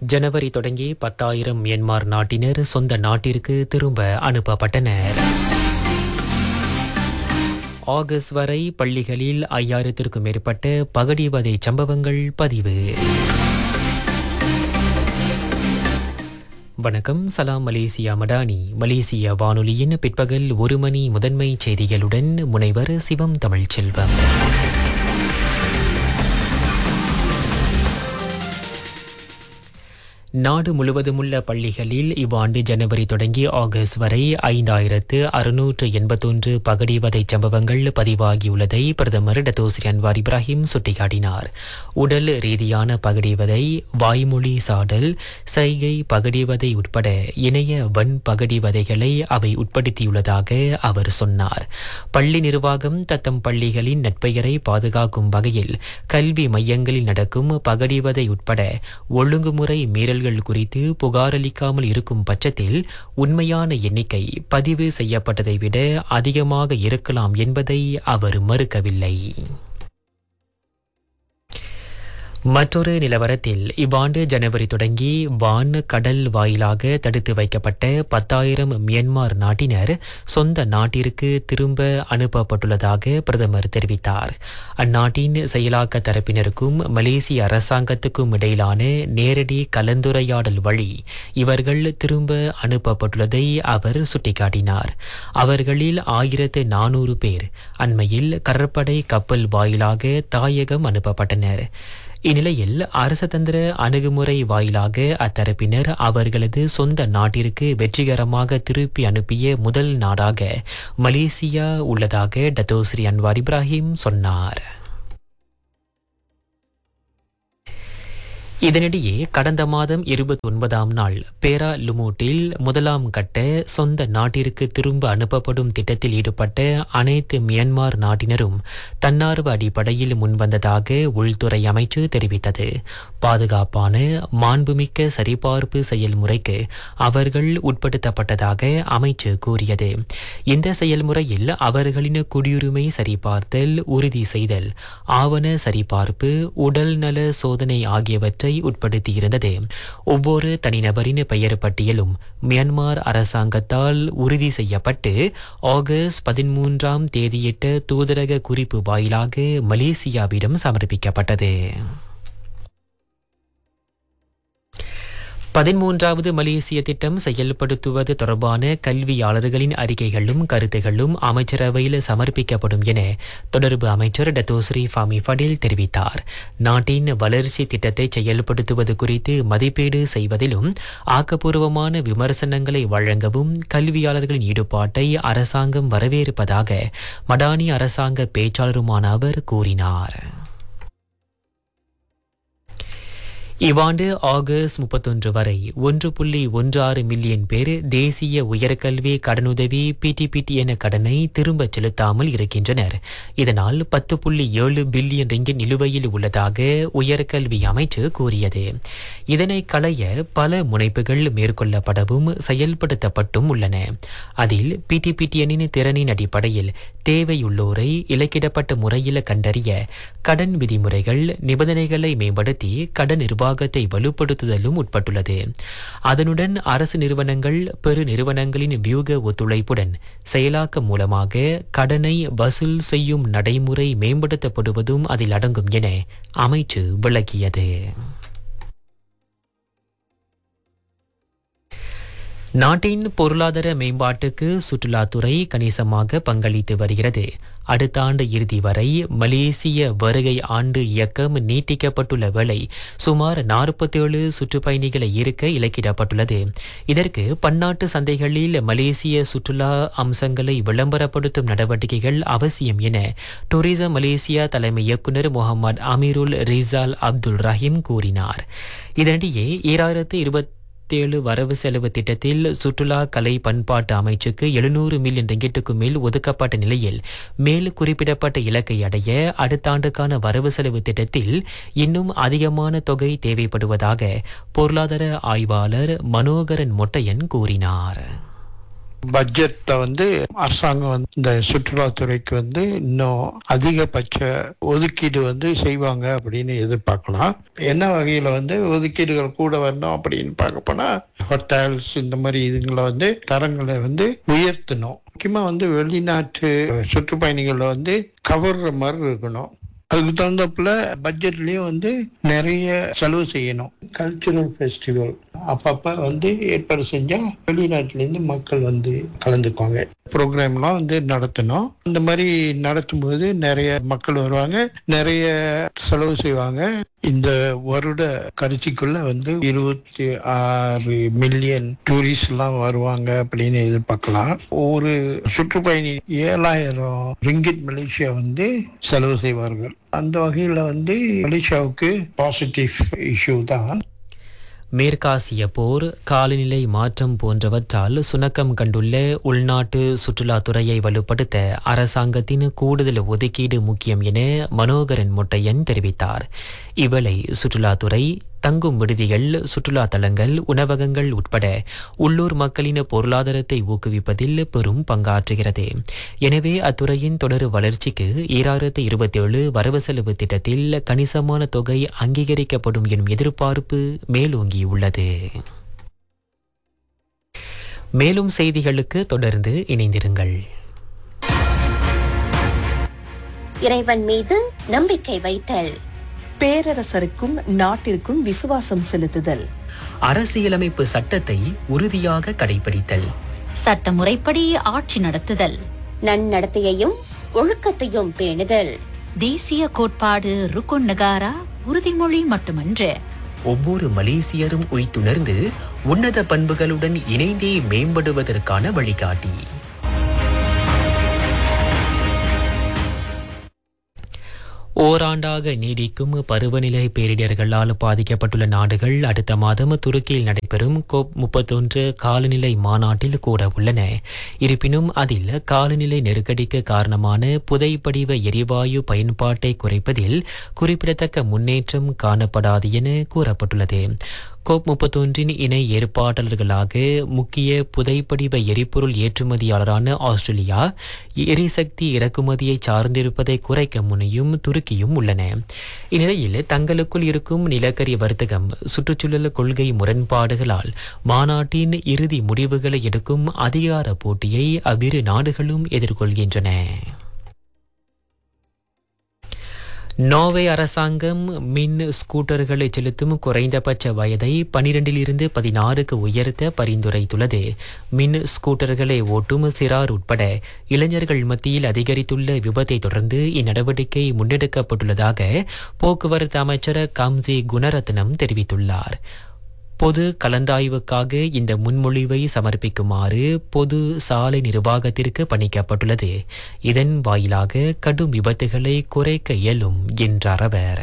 ஜனவரி தொடங்கி பத்தாயிரம் மியன்மார் நாட்டினர் சொந்த நாட்டிற்கு திரும்ப அனுப்பப்பட்டனர் ஆகஸ்ட் வரை பள்ளிகளில் ஐயாயிரத்திற்கும் மேற்பட்ட பகடிவதை சம்பவங்கள் பதிவு வணக்கம் சலாம் மலேசியா மடானி மலேசிய வானொலியின் பிற்பகல் ஒரு மணி முதன்மை செய்திகளுடன் முனைவர் சிவம் தமிழ்ச்செல்வம் நாடு முழுவதுமுள்ள பள்ளிகளில் இவ்வாண்டு ஜனவரி தொடங்கி ஆகஸ்ட் வரை ஐந்தாயிரத்து அறுநூற்று எண்பத்தொன்று பகடிவதை சம்பவங்கள் பதிவாகியுள்ளதை பிரதமர் டத்தோஸ்ரீ அன்வார் இப்ராஹிம் சுட்டிக்காட்டினார் உடல் ரீதியான பகடிவதை வாய்மொழி சாடல் சைகை பகடிவதை உட்பட இணைய வன் பகடிவதைகளை அவை உட்படுத்தியுள்ளதாக அவர் சொன்னார் பள்ளி நிர்வாகம் தத்தம் பள்ளிகளின் நட்பெயரை பாதுகாக்கும் வகையில் கல்வி மையங்களில் நடக்கும் பகடிவதை உட்பட ஒழுங்குமுறை மீறல் மீறல்கள் குறித்து புகாரளிக்காமல் இருக்கும் பட்சத்தில் உண்மையான எண்ணிக்கை பதிவு செய்யப்பட்டதை விட அதிகமாக இருக்கலாம் என்பதை அவர் மறுக்கவில்லை மற்றொரு நிலவரத்தில் இவ்வாண்டு ஜனவரி தொடங்கி வான் கடல் வாயிலாக தடுத்து வைக்கப்பட்ட பத்தாயிரம் மியன்மார் நாட்டினர் சொந்த நாட்டிற்கு திரும்ப அனுப்பப்பட்டுள்ளதாக பிரதமர் தெரிவித்தார் அந்நாட்டின் செயலாக்க தரப்பினருக்கும் மலேசிய அரசாங்கத்துக்கும் இடையிலான நேரடி கலந்துரையாடல் வழி இவர்கள் திரும்ப அனுப்பப்பட்டுள்ளதை அவர் சுட்டிக்காட்டினார் அவர்களில் ஆயிரத்து நானூறு பேர் அண்மையில் கடற்படை கப்பல் வாயிலாக தாயகம் அனுப்பப்பட்டனர் இந்நிலையில் அரசதந்திர அணுகுமுறை வாயிலாக அத்தரப்பினர் அவர்களது சொந்த நாட்டிற்கு வெற்றிகரமாக திருப்பி அனுப்பிய முதல் நாடாக மலேசியா உள்ளதாக டத்தோஸ்ரீ அன்வார் இப்ராஹிம் சொன்னார் இதனிடையே கடந்த மாதம் இருபத்தி ஒன்பதாம் நாள் பேரா லுமூட்டில் முதலாம் கட்ட சொந்த நாட்டிற்கு திரும்ப அனுப்பப்படும் திட்டத்தில் ஈடுபட்ட அனைத்து மியன்மார் நாட்டினரும் தன்னார்வ அடிப்படையில் முன்வந்ததாக உள்துறை அமைச்சு தெரிவித்தது பாதுகாப்பான மாண்புமிக்க சரிபார்ப்பு செயல்முறைக்கு அவர்கள் உட்படுத்தப்பட்டதாக அமைச்சு கூறியது இந்த செயல்முறையில் அவர்களின் குடியுரிமை சரிபார்த்தல் உறுதி செய்தல் ஆவண சரிபார்ப்பு உடல் நல சோதனை ஆகியவற்றை திட்டத்தை உட்படுத்தியிருந்தது ஒவ்வொரு தனிநபரின் பெயர் பட்டியலும் மியான்மர் அரசாங்கத்தால் உறுதி செய்யப்பட்டு ஆகஸ்ட் பதிமூன்றாம் தேதியிட்ட தூதரக குறிப்பு வாயிலாக மலேசியாவிடம் சமர்ப்பிக்கப்பட்டது பதிமூன்றாவது மலேசிய திட்டம் செயல்படுத்துவது தொடர்பான கல்வியாளர்களின் அறிக்கைகளும் கருத்துகளும் அமைச்சரவையில் சமர்ப்பிக்கப்படும் என தொடர்பு அமைச்சர் டத்தோஸ்ரீ ஃபாமி ஃபடில் தெரிவித்தார் நாட்டின் வளர்ச்சி திட்டத்தை செயல்படுத்துவது குறித்து மதிப்பீடு செய்வதிலும் ஆக்கப்பூர்வமான விமர்சனங்களை வழங்கவும் கல்வியாளர்களின் ஈடுபாட்டை அரசாங்கம் வரவேற்பதாக மடானி அரசாங்க பேச்சாளருமான அவர் கூறினார் இவ்வாண்டு ஆகஸ்ட் முப்பத்தொன்று வரை ஒன்று புள்ளி ஒன்று ஆறு மில்லியன் பேர் தேசிய உயர்கல்வி கடனுதவி பிடிபிடி என கடனை திரும்பச் செலுத்தாமல் இருக்கின்றனர் இதனால் பத்து புள்ளி ஏழு பில்லியன் ரிங்கின் நிலுவையில் உள்ளதாக உயர்கல்வி அமைச்சு கூறியது இதனை களைய பல முனைப்புகள் மேற்கொள்ளப்படவும் செயல்படுத்தப்பட்டும் உள்ளன அதில் பிடிபிடிஎனின் திறனின் அடிப்படையில் தேவையுள்ளோரை இலக்கிடப்பட்ட முறையில் கண்டறிய கடன் விதிமுறைகள் நிபந்தனைகளை மேம்படுத்தி கடன் நிர்வாக நிர்வாகத்தை வலுப்படுத்துதலும் உட்பட்டுள்ளது அதனுடன் அரசு நிறுவனங்கள் பெரு நிறுவனங்களின் வியூக ஒத்துழைப்புடன் செயலாக்கம் மூலமாக கடனை வசூல் செய்யும் நடைமுறை மேம்படுத்தப்படுவதும் அதில் அடங்கும் என அமைச்சு விளக்கியது நாட்டின் பொருளாதார மேம்பாட்டுக்கு சுற்றுலாத்துறை கணிசமாக பங்களித்து வருகிறது அடுத்த ஆண்டு இறுதி வரை மலேசிய வருகை ஆண்டு இயக்கம் நீட்டிக்கப்பட்டுள்ள வேளை சுமார் நாற்பத்தேழு சுற்றுப்பயணிகளை இருக்க இலக்கிடப்பட்டுள்ளது இதற்கு பன்னாட்டு சந்தைகளில் மலேசிய சுற்றுலா அம்சங்களை விளம்பரப்படுத்தும் நடவடிக்கைகள் அவசியம் என டூரிசம் மலேசியா தலைமை இயக்குநர் முகமது அமீருல் ரிசால் அப்துல் ரஹீம் கூறினார் இதனிடையே ஈராயிரத்து இருபத்தி ஏழு வரவு செலவு திட்டத்தில் சுற்றுலா கலை பண்பாட்டு அமைச்சுக்கு எழுநூறு மில்லியன் ரிங்கிட்டுக்கு மேல் ஒதுக்கப்பட்ட நிலையில் மேல் குறிப்பிடப்பட்ட இலக்கை அடைய அடுத்த ஆண்டுக்கான வரவு செலவு திட்டத்தில் இன்னும் அதிகமான தொகை தேவைப்படுவதாக பொருளாதார ஆய்வாளர் மனோகரன் மொட்டையன் கூறினார் பட்ஜெட்ல வந்து அரசாங்கம் வந்து இந்த சுற்றுலாத்துறைக்கு வந்து இன்னும் அதிகபட்ச ஒதுக்கீடு வந்து செய்வாங்க அப்படின்னு எதிர்பார்க்கலாம் என்ன வகையில வந்து ஒதுக்கீடுகள் கூட வரணும் அப்படின்னு பார்க்க போனா ஹோட்டல்ஸ் இந்த மாதிரி இதுங்களை வந்து தரங்களை வந்து உயர்த்தணும் முக்கியமா வந்து வெளிநாட்டு சுற்றுப்பயணிகளை வந்து கவர்ற மாதிரி இருக்கணும் அதுக்கு தகுந்தாப்புல பட்ஜெட்லயும் வந்து நிறைய செலவு செய்யணும் கல்ச்சுரல் ஃபெஸ்டிவல் அப்பப்ப வந்து ஏற்பாடு செஞ்சா வெளிநாட்டுல இருந்து மக்கள் வந்து கலந்துக்குவாங்க ப்ரோக்ராம்லாம் வந்து நடத்தணும் இந்த மாதிரி நடத்தும் போது நிறைய மக்கள் வருவாங்க நிறைய செலவு செய்வாங்க இந்த வருட கடைசிக்குள்ள வந்து இருபத்தி ஆறு மில்லியன் டூரிஸ்ட் எல்லாம் வருவாங்க அப்படின்னு எதிர்பார்க்கலாம் ஒரு சுற்றுப்பயணி ஏழாயிரம் ரிங்கிட் மலேசியா வந்து செலவு செய்வார்கள் அந்த வகையில வந்து மலேசியாவுக்கு பாசிட்டிவ் இஷ்யூ தான் மேற்காசிய போர் காலநிலை மாற்றம் போன்றவற்றால் சுணக்கம் கண்டுள்ள உள்நாட்டு சுற்றுலாத்துறையை வலுப்படுத்த அரசாங்கத்தின் கூடுதல் ஒதுக்கீடு முக்கியம் என மனோகரன் முட்டையன் தெரிவித்தார் இவளை சுற்றுலாத்துறை தங்கும் விடுதிகள் சுற்றுலா தலங்கள் உணவகங்கள் உட்பட உள்ளூர் மக்களின் பொருளாதாரத்தை ஊக்குவிப்பதில் பெரும் பங்காற்றுகிறது எனவே அத்துறையின் தொடர் வளர்ச்சிக்கு ஈராயிரத்து இருபத்தி ஏழு வரவு செலவு திட்டத்தில் கணிசமான தொகை அங்கீகரிக்கப்படும் எனும் எதிர்பார்ப்பு மேலோங்கியுள்ளது மேலும் செய்திகளுக்கு தொடர்ந்து இணைந்திருங்கள் இறைவன் மீது நம்பிக்கை வைத்தல் பேரரசருக்கும் நாட்டிற்கும் விசுவாசம் செலுத்துதல் அரசியலமைப்பு சட்டத்தை உறுதியாக கடைபிடித்தல் சட்டமுறைப்படி ஆட்சி நடத்துதல் நன்னடத்தையையும் ஒழுக்கத்தையும் பேணுதல் தேசிய கோட்பாடு ருக்குன் நகாரா உறுதிமொழி மட்டுமன்று ஒவ்வொரு மலேசியரும் உய்த்துணர்ந்து உன்னத பண்புகளுடன் இணைந்தே மேம்படுவதற்கான வழிகாட்டி ஓராண்டாக நீடிக்கும் பருவநிலை பேரிடர்களால் பாதிக்கப்பட்டுள்ள நாடுகள் அடுத்த மாதம் துருக்கியில் நடைபெறும் கோப் முப்பத்தொன்று காலநிலை மாநாட்டில் கூட உள்ளன இருப்பினும் அதில் காலநிலை நெருக்கடிக்கு காரணமான புதைப்படிவ எரிவாயு பயன்பாட்டை குறைப்பதில் குறிப்பிடத்தக்க முன்னேற்றம் காணப்படாது என கூறப்பட்டுள்ளது கோப் முப்பத்தொன்றின் இணை ஏற்பாட்டாளர்களாக முக்கிய புதைப்படிவ எரிபொருள் ஏற்றுமதியாளரான ஆஸ்திரேலியா எரிசக்தி இறக்குமதியை சார்ந்திருப்பதை குறைக்க முனையும் துருக்கியும் உள்ளன இந்நிலையில் தங்களுக்குள் இருக்கும் நிலக்கரி வர்த்தகம் சுற்றுச்சூழல் கொள்கை முரண்பாடுகளால் மாநாட்டின் இறுதி முடிவுகளை எடுக்கும் அதிகார போட்டியை அவ்விரு நாடுகளும் எதிர்கொள்கின்றன நோர்வே அரசாங்கம் மின் ஸ்கூட்டர்களை செலுத்தும் குறைந்தபட்ச வயதை பனிரெண்டிலிருந்து பதினாறுக்கு உயர்த்த பரிந்துரைத்துள்ளது மின் ஸ்கூட்டர்களை ஓட்டும் சிறார் உட்பட இளைஞர்கள் மத்தியில் அதிகரித்துள்ள விபத்தை தொடர்ந்து இந்நடவடிக்கை முன்னெடுக்கப்பட்டுள்ளதாக போக்குவரத்து அமைச்சர் கம்ஜி குணரத்னம் தெரிவித்துள்ளார் பொது கலந்தாய்வுக்காக இந்த முன்மொழிவை சமர்ப்பிக்குமாறு பொது சாலை நிர்வாகத்திற்கு பணிக்கப்பட்டுள்ளது இதன் வாயிலாக கடும் விபத்துகளை குறைக்க இயலும் என்றார் அவர்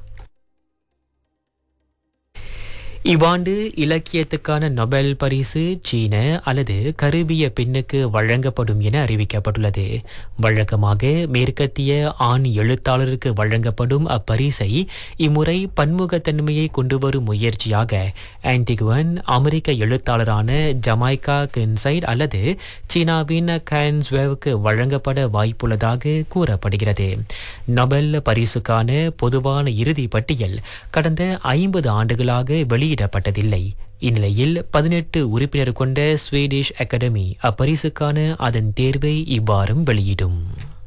இவ்வாண்டு இலக்கியத்துக்கான நொபெல் பரிசு சீன அல்லது கருபிய பெண்ணுக்கு வழங்கப்படும் என அறிவிக்கப்பட்டுள்ளது வழக்கமாக மேற்கத்திய ஆண் எழுத்தாளருக்கு வழங்கப்படும் அப்பரிசை இம்முறை பன்முகத்தன்மையை கொண்டுவரும் முயற்சியாக ஆன்டிகுவன் அமெரிக்க எழுத்தாளரான ஜமைக்கா கென்சைட் அல்லது சீனாவின் கான்ஸ்வேவுக்கு வழங்கப்பட வாய்ப்புள்ளதாக கூறப்படுகிறது நொபெல் பரிசுக்கான பொதுவான இறுதி பட்டியல் கடந்த ஐம்பது ஆண்டுகளாக வெளியிடப்பட்டதில்லை இந்நிலையில் பதினெட்டு உறுப்பினர் கொண்ட ஸ்வீடிஷ் அகாடமி அப்பரிசுக்கான அதன் தேர்வை இவ்வாறும் வெளியிடும்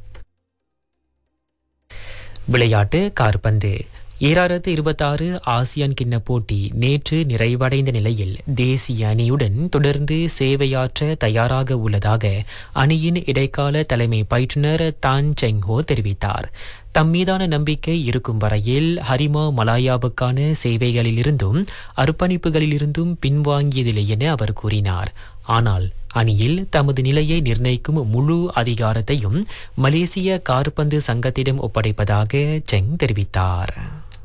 விளையாட்டு கார்பந்து ஈராயிரத்து இருபத்தாறு ஆசியான் கிண்ண போட்டி நேற்று நிறைவடைந்த நிலையில் தேசிய அணியுடன் தொடர்ந்து சேவையாற்ற தயாராக உள்ளதாக அணியின் இடைக்கால தலைமை பயிற்றுனர் தான் செங்ஹோ தெரிவித்தார் தம் மீதான நம்பிக்கை இருக்கும் வரையில் ஹரிமா மலாயாவுக்கான சேவைகளிலிருந்தும் அர்ப்பணிப்புகளிலிருந்தும் பின்வாங்கியதில்லை என அவர் கூறினார் ஆனால் அணியில் தமது நிலையை நிர்ணயிக்கும் முழு அதிகாரத்தையும் மலேசிய கார்பந்து சங்கத்திடம் ஒப்படைப்பதாக செங் தெரிவித்தார்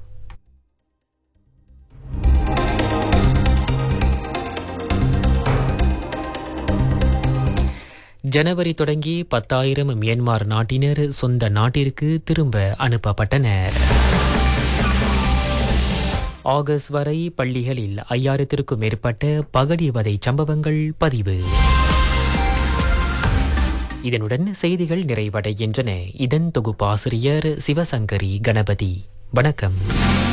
ஜனவரி தொடங்கி பத்தாயிரம் மியான்மர் நாட்டினர் சொந்த நாட்டிற்கு திரும்ப அனுப்பப்பட்டனர் ஆகஸ்ட் வரை பள்ளிகளில் ஐயாயிரத்திற்கும் மேற்பட்ட பகடிவதை சம்பவங்கள் பதிவு இதனுடன் செய்திகள் நிறைவடைகின்றன இதன் தொகுப்பாசிரியர் சிவசங்கரி கணபதி வணக்கம்